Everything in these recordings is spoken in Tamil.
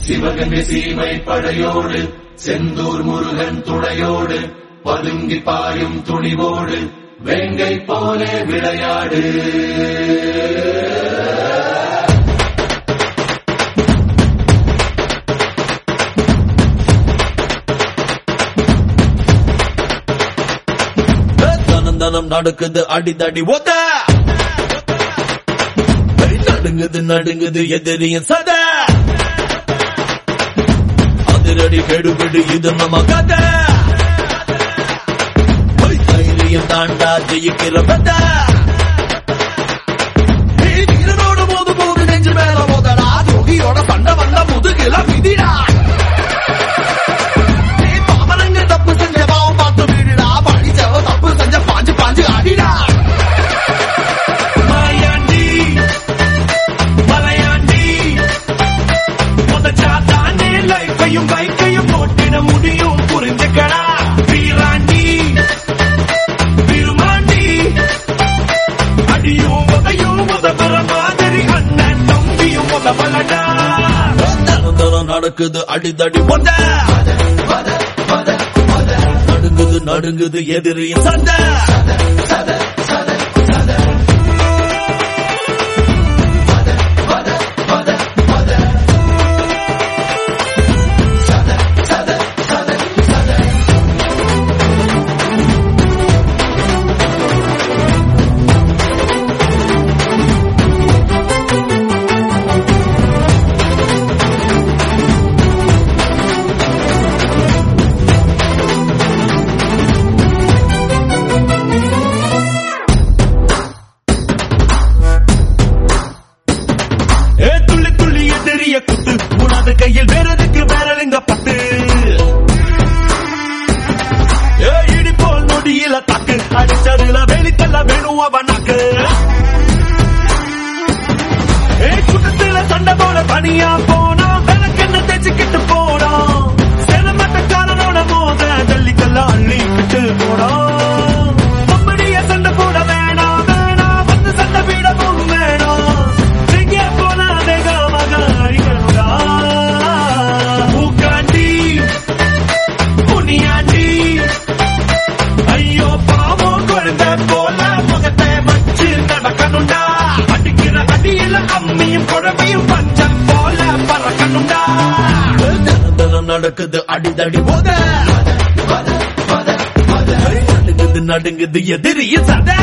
சிவகங்கை சீமை படையோடு செந்தூர் முருகன் துணையோடு பதுங்கி பாயும் துணிவோடு வேங்கை போலே விளையாடு தனம் தனம் நடக்குது அடிதடி ஒத்த நடுங்குது நடுங்குது எதிரியின் சத அதிரடி கெடுபிடு இது நம்ம கதை பொய் தைரியம் தாண்டா ஜெயிக்கிற பத்த வீரனோட மோது போது நெஞ்சு மேல மோதடா துரோகியோட சண்டை வந்த முதுகில விதிடா நீ பாமரங்க தப்பு செஞ்ச பாவம் பார்த்து வீடுடா படிச்சவ தப்பு செஞ்ச பாஞ்சு பாஞ்சு அடிடா மாயாண்டி மலையாண்டி முதச்சாத்தானே லைஃபையும் பைக்கையும் போட்டிட முடியும் புரிஞ்சுக்கடா வீராண்டி விருமாண்டி அடியும் உதையும் உதவுற மாதிரி அண்ணன் தம்பியும் உதவலடா தரம் தரம் நடக்குது அடிதடி ஒந்த நடுங்குது நடுங்குது எதிரியின் சண்டை ஏ துள்ளி துள்ளி எதிரிய குத்து உனது கையில் வேறதுக்கு வேறங்க பத்து ஏ இடி போல் நொடியில தாக்கு அடிச்சதுல வெளிக்கல்ல வேணும் அவனாக்கு ஏ கூட்டத்துல சண்டை போல பணியா போனா விளக்கெண்ண தேய்ச்சிக்கிட்டு போனா சேலமட்டக்காரனோட மோத ஜல்லிக்கல்ல அள்ளிக்கிட்டு போனா அப்படியே சண்டை போட வேணாம் வேணாம் வந்து சண்டை விடவும் வேணாம் எங்கே போனா வேகமாக அடிக்கணுடா மூக்காண்டி முனியாண்டி ஐயோ பாவம் குழந்தை போல முகத்தை வச்சு நடக்கணுண்டா அடிக்கிற அடியில அம்மியும் குழம்பையும் பஞ்சம் போல பறக்கணுண்டா தினம் நடக்குது அடிதடி போத நடுங்குது நடுங்குது எதிரிய சதை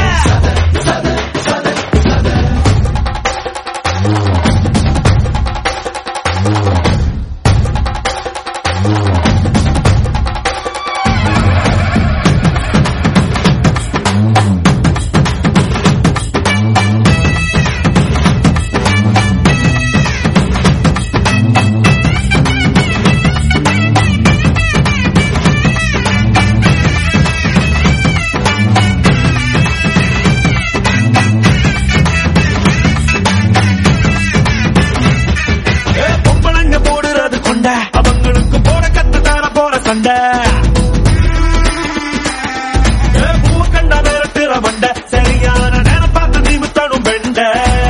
ஏ, பொம்பளைங்க போடுறது கொண்ட அவங்களுக்கு போட கத்து தர போற சண்டை ஏ, பூவ கண்ட நேரத்திற மண்ட சரியான நேரம் பார்த்து நிமித்தணும் பெண்ட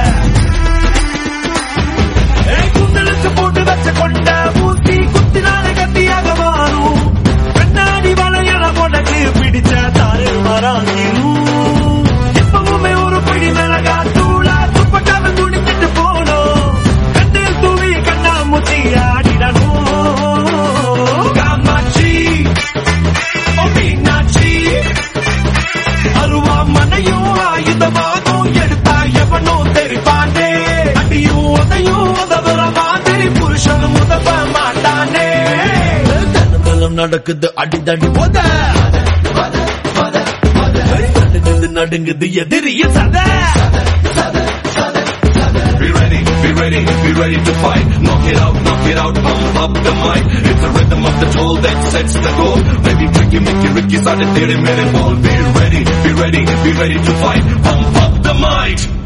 ஏ, குந்தலுக்கு போட்டு வச்ச கொண்ட ஊசி குத்தினாலே கத்தியாக மாறும் கண்ணாடி வளையல உனக்கு பிடிச்ச தாறு மறாங்கிரும் எப்பவுமே ஒரு பிடி மிளகா தூளா துப்பட்டாவில் துணிச்சிட்டு போனோம் கண்ணில் தூவி கண்ணாமூச்சி ஆடிடணும் காமாட்சி ஓ மீனாட்சி அருவா மனையும் ஆயுதமாகும் எடுத்தா எவனோ தெரிப்பானே அடியும் உதையும் உதவுற மாதிரி புருஷனும் உதவ மாட்டானே தனதனம் நடக்குது அடிதடி போத நடுங்குது நடுங்குது எதிரிய சதை Be ready, be ready, be ready to fight. Knock it out, knock it out, pump up the mic. It's the rhythm of the toll that sets the goal. Baby, tricky, Mickey, Ricky, started 30 minute ball. Be ready, be ready, be ready to fight. Pump up the mic.